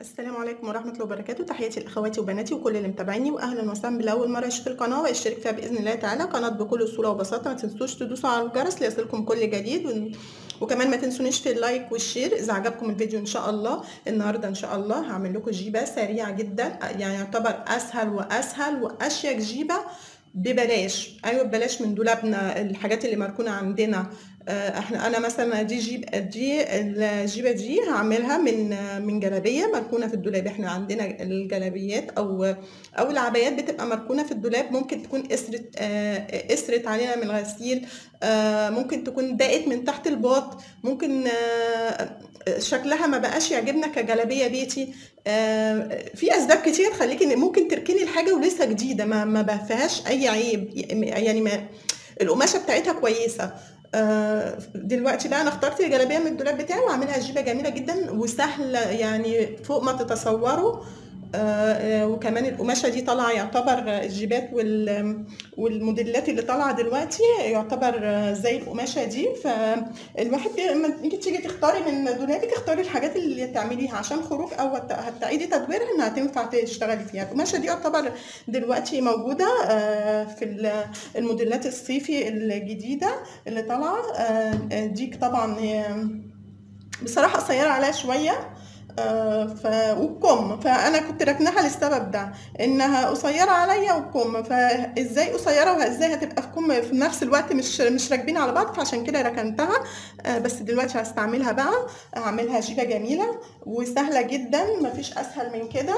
السلام عليكم ورحمة الله وبركاته تحياتي لأخواتي وبناتي وكل اللي متابعيني وأهلا وسهلا بالأول مرة يشوف القناة ويشترك فيها بإذن الله تعالى قناة بكل سهولة وبساطة ما تنسوش تدوسوا على الجرس ليصلكم كل جديد ون- وكمان ما تنسونيش في اللايك والشير إذا عجبكم الفيديو إن شاء الله النهاردة إن شاء الله هعمل لكم جيبة سريعة جدا يعني يعتبر أسهل وأسهل وأشيك جيبة ببلاش ايوه ببلاش من دولابنا الحاجات اللي مركونه عندنا آه، احنا انا مثلا دي جيب دي الجيبه دي هعملها من آه، من جلابيه مركونه في الدولاب احنا عندنا الجلابيات او او العبايات بتبقى مركونه في الدولاب ممكن تكون قسرت آه، قسرت علينا من الغسيل آه، ممكن تكون ضاقت من تحت الباط ممكن آه، شكلها ما بقاش يعجبنا كجلابيه بيتي آه، في اسباب كتير تخليكي إن ممكن تركني الحاجه ولسه جديده ما ما بقى فيهاش اي عيب يعني ما القماشه بتاعتها كويسه آه، دلوقتي بقى انا اخترت الجلابيه من الدولاب بتاعي وعاملها جيبه جميله جدا وسهله يعني فوق ما تتصوروا آه، آه، وكمان القماشه دي طالعه يعتبر الجيبات وال- والموديلات اللي طالعه دلوقتي يعتبر آه، زي القماشه دي فالواحد بي- لما تيجي تيجي تختاري من دولابك اختاري الحاجات اللي تعمليها عشان خروج او هت- هتعيدي تدويرها انها تنفع تشتغلي فيها القماشه دي يعتبر دلوقتي موجوده آه، في ال- الموديلات الصيفي الجديده اللي طالعه آه، آه، دي طبعا آه، بصراحه قصيره عليها شويه آه، ف وبكم فانا كنت راكناها للسبب ده انها قصيره عليا وبكم فازاي قصيره وازاي هتبقى في كم في نفس الوقت مش مش راكبين على بعض فعشان كده ركنتها آه، بس دلوقتي هستعملها بقى اعملها جيبه جميله وسهله جدا مفيش اسهل من كده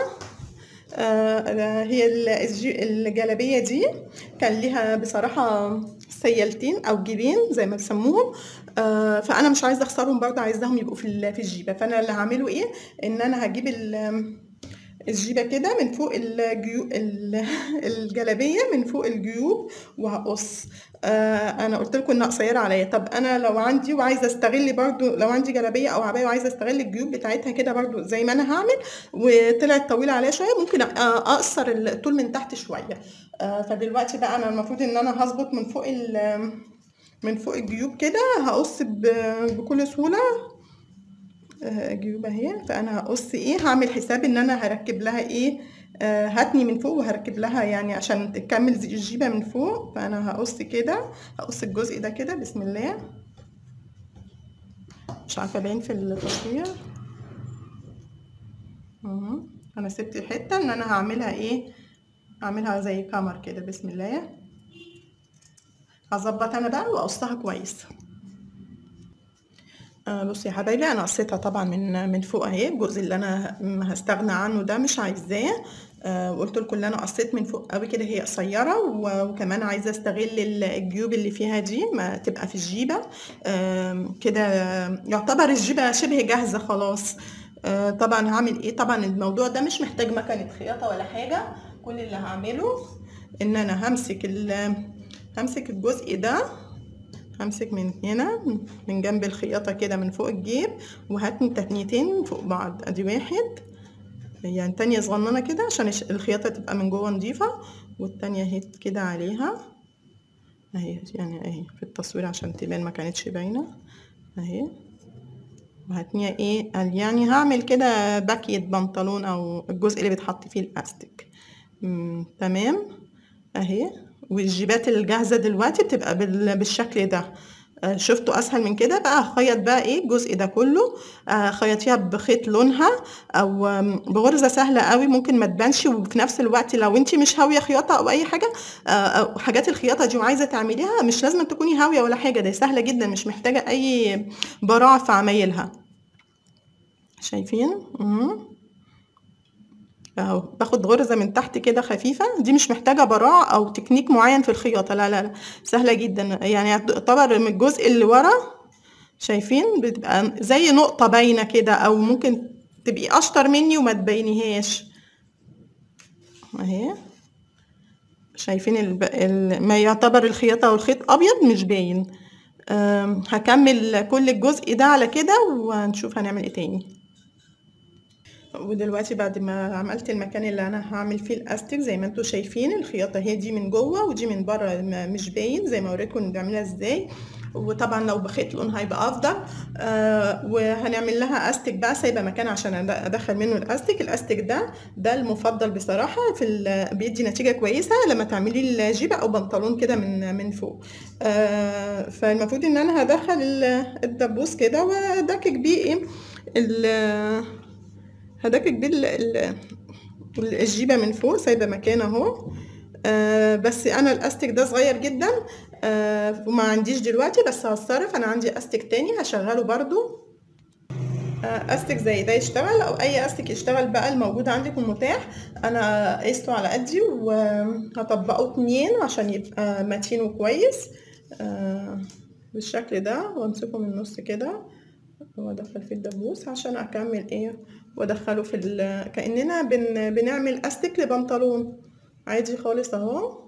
آه، هي ال- الجي- الجلابيه دي كان ليها بصراحه سيالتين او جيبين زي ما بيسموهم آه، فانا مش عايزه اخسرهم برضه عايزاهم يبقوا في ال- في الجيبه فانا اللي هعمله ايه ان انا هجيب ال- الجيبه كده من فوق الجيوب الجلابيه من فوق الجيوب وهقص آه انا قلت لكم انها قصيره عليا طب انا لو عندي وعايزه استغل برضو لو عندي جلابيه او عبايه وعايزه استغل الجيوب بتاعتها كده برضو زي ما انا هعمل وطلعت طويله عليا شويه ممكن أ- اقصر الطول من تحت شويه آه فدلوقتي بقى انا المفروض ان انا هظبط من فوق ال- من فوق الجيوب كده هقص ب- بكل سهوله آه، جيوب اهي فانا هقص ايه هعمل حساب ان انا هركب لها ايه آه، هتني من فوق وهركب لها يعني عشان تكمل زي الجيبه من فوق فانا هقص كده هقص الجزء ده كده بسم الله مش عارفه باين في التصوير اهو انا سبت حته ان انا هعملها ايه هعملها زي كمر كده بسم الله هظبط انا بقى واقصها كويس آه، بصي يا حبايبي انا قصيتها طبعا من من فوق اهي الجزء اللي انا ه- هستغنى عنه ده مش عايزاه آه، وقلت لكم ان انا قصيت من فوق قوي كده هي قصيره و- وكمان عايزه استغل ال- الجيوب اللي فيها دي ما تبقى في الجيبه آم، كده يعتبر الجيبه شبه جاهزه خلاص آه، طبعا هعمل ايه طبعا الموضوع ده مش محتاج مكنه خياطه ولا حاجه كل اللي هعمله ان انا همسك ال همسك الجزء ده همسك من هنا من جنب الخياطة كده من فوق الجيب وهاتني تتنيتين فوق بعض ادي واحد يعني تانية صغننة كده عشان الش- الخياطة تبقى من جوه نضيفة والتانية اهي كده عليها اهي يعني اهي في التصوير عشان تبان ما كانتش باينة اهي وهاتنية ايه قال يعني هعمل كده باكية بنطلون او الجزء اللي بيتحط فيه الاستيك مم، تمام اهي والجيبات الجاهزة دلوقتي بتبقى بال- بالشكل ده آه، شفتوا اسهل من كده بقى هخيط بقى ايه الجزء ده كله آه، خيطيها بخيط لونها او آم، بغرزه سهله قوي ممكن ما تبانش وفي نفس الوقت لو انت مش هاويه خياطه او اي حاجه آه، او حاجات الخياطه دي وعايزه تعمليها مش لازم تكوني هاويه ولا حاجه ده سهله جدا مش محتاجه اي براعه في عمايلها شايفين مم. اهو باخد غرزة من تحت كده خفيفة دي مش محتاجة براعة او تكنيك معين في الخياطة لا لا لا سهلة جدا يعني يعتبر من الجزء اللي ورا شايفين بتبقى زي نقطة باينة كده او ممكن تبقي اشطر مني وما تبينيهاش اهي شايفين الب... ال... ما يعتبر الخياطة والخيط ابيض مش باين أم، هكمل كل الجزء ده على كده وهنشوف هنعمل ايه تاني ودلوقتي بعد ما عملت المكان اللي انا هعمل فيه الاستيك زي ما انتم شايفين الخياطه هي دي من جوه ودي من بره ما- مش باين زي ما وريتكم بنعملها ازاي وطبعا لو بخيط لون هيبقى افضل آه وهنعمل لها استك بقى سايبه مكان عشان ادخل منه الاستك الاستك ده ده المفضل بصراحه في بيدي نتيجه كويسه لما تعملي الجيبه او بنطلون كده من من فوق آه فالمفروض ان انا هدخل الدبوس كده وادكك بيه ايه هدكك بيه الجيبه من فوق سايبه مكان اهو آه بس انا الاستك ده صغير جدا آه وما عنديش دلوقتي بس هتصرف انا عندي استك تاني هشغله برضو آه استك زي ده يشتغل او اي استك يشتغل بقى الموجود عندكم متاح انا قيسته على قدي وهطبقه اتنين عشان يبقى متين وكويس آه بالشكل ده وامسكه من النص كده وادخل فيه الدبوس عشان اكمل ايه وادخله في كاننا بن... بنعمل استك لبنطلون عادي خالص اهو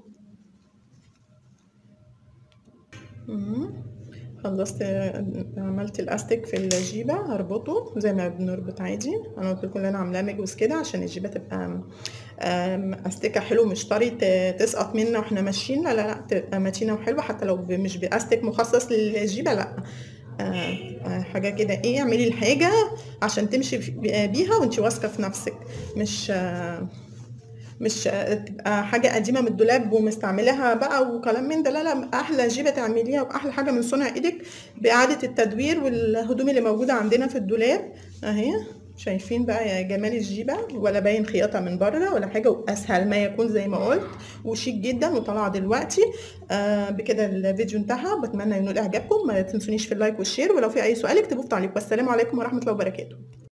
خلصت عملت الاستك في الجيبه هربطه زي ما بنربط عادي انا قلت لكم انا عاملاه مجوز كده عشان الجيبه تبقى استكه حلو مش طري تسقط منا واحنا ماشيين لا لا لا تبقى متينه وحلوه حتى لو مش باستك مخصص للجيبه لا آه حاجه كده ايه اعملي الحاجه عشان تمشي بيها وانت واثقه في نفسك مش آه مش تبقى حاجه قديمه من الدولاب ومستعملاها بقى وكلام من ده لا لا احلى جيبه تعمليها واحلى حاجه من صنع ايدك باعاده التدوير والهدوم اللي موجوده عندنا في الدولاب اهي شايفين بقى يا جمال الجيبه ولا باين خياطه من بره ولا حاجه واسهل ما يكون زي ما قلت وشيك جدا وطالعه دلوقتي آه بكده الفيديو انتهى بتمنى ينول اعجابكم ما تنسونيش في اللايك والشير ولو في اي سؤال اكتبوه في تعليق والسلام عليكم ورحمه الله وبركاته